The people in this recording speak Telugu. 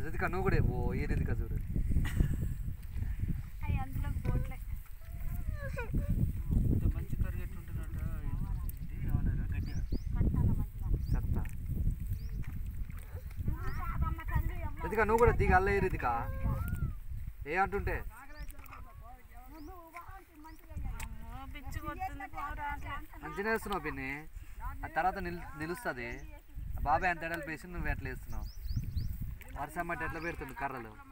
రితిక నువ్వు కూడా ఓ ఈ రితిక చూడు అవి అందులో పోట్లే ఇంత మంచి కర్రీ ఎట్లుంటున్నట్ట ఇది ఏమన్నారా గట్టిగా కట్టాల మంచిగా చెత్త నువ్వు కాదమ్మ తల్లి అమ్మ రితిక నువ్వు కూడా దిగి అల్ల ఈ రితిక ఏ అంటుంటే నువ్వు బాగుంటుంది మంచిగా అమ్మో పిచ్చి కొడుతుంది పోరా మంచిగా వేస్తున్నావు పిన్ని ఆ తర్వాత నిల్ నిలుస్తుంది బాబాయ్ అంత ఎడలు పేసి నువ్వు ఎట్లా వేస్తున్నావు వర్షం బట్టి ఎట్లా పెడుతుంది కర్రలు